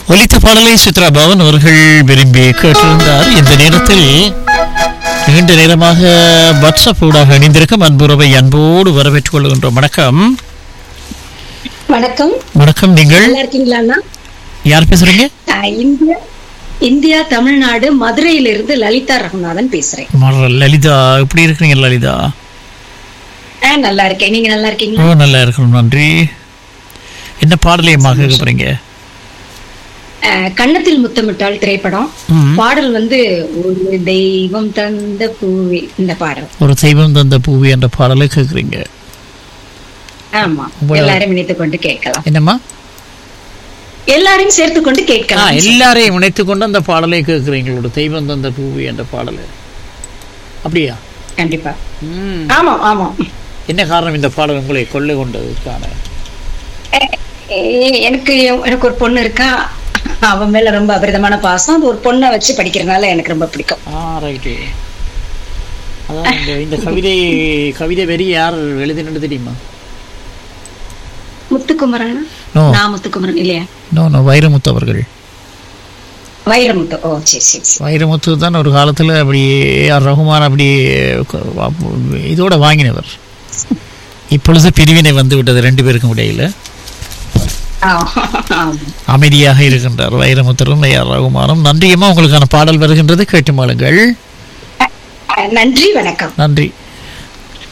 ஒலித்த பாடலை சித்ரா பவன் அவர்கள் விரும்பி கேட்டிருந்தார் இந்த நேரத்தில் நீண்ட நேரமாக வாட்ஸ்அப் ஊடாக இணைந்திருக்கும் அன்புறவை அன்போடு வரவேற்றுக் கொள்கின்றோம் வணக்கம் வணக்கம் வணக்கம் நீங்கள் நல்லா இருக்கீங்களா அண்ணா? யார் பேசுறீங்க ஆஹ் இந்தியா இந்தியா தமிழ்நாடு மதுரையிலிருந்து லலிதா ரகுநாதன் பேசுறேன் மர- லலிதா எப்படி இருக்கிறீங்க லலிதா ஆஹ் நல்லா இருக்கேன் நீங்க நல்லா ஓ இருக்கீங்களா நல்லா இருக்கணும் நன்றி என்ன பாடலையமாக கேட்குறீங்க ஆஹ் கன்னத்தில் முத்தமிட்டால் திரைப்படம் ம். பாடல் வந்து ஒரு தெய்வம் தந்த பூவே இந்த பாடல் ஒரு தெய்வம் தந்த பூவி என்ற பாடலை கேட்குறீங்க ஆமா உங்கள- எல்லாரும் இணைத்துக் கொண்டு கேட்கலாம் என்னம்மா எல்லாரையும் சேர்த்து கொண்டு ஆ கேட்கலாம் எல்லாரையும் இணைத்து கொண்டு அந்த பாடலை கேட்குறீங்க ஒரு தெய்வம் தந்த பூவி என்ற பாடலை அப்படியா கண்டிப்பா ம் ஆமா ஆமா என்ன காரணம் இந்த பாடல் உங்களை கொள்ளை கொண்டதுக்கான அஹ் எ- எனக்கு எனக்கு ஒரு பொண்ணு இருக்கா அவன் மேல ரொம்ப அபரிதமான பாசம் அது ஒரு பொண்ணை வச்சு படிக்கிறதுனால எனக்கு ரொம்ப பிடிக்கும் ஆ ரைட்டு அதான் இந்த இந்த கவிதை கவிதை வரி யார் எழுதினது தெரியுமா முத்துக்குமரன் நோ நான் முத்துக்குமரன் இல்லையா நோ நோ வைரமுத்து அவர்கள் வைரமுத்து ஓ சரி சரி சரி வைரமுத்து தான் ஒரு காலத்தில் அப்படி ஆர் ரகுமான் அப்படி இதோட வாங்கினவர் இப்பொழுது பிரிவினை வந்து விட்டது ரெண்டு பேருக்கும் இடையில ஆ, ஆமா. அமைதியாக இருக்கின்றார் வைரமுத்தரும் ஏஆர் ரகுமானும் நன்றியம்மா உங்களுக்கான பாடல் வருகின்றது கேட்டு மாளுங்கள் அஹ் நன்றி வணக்கம் நன்றி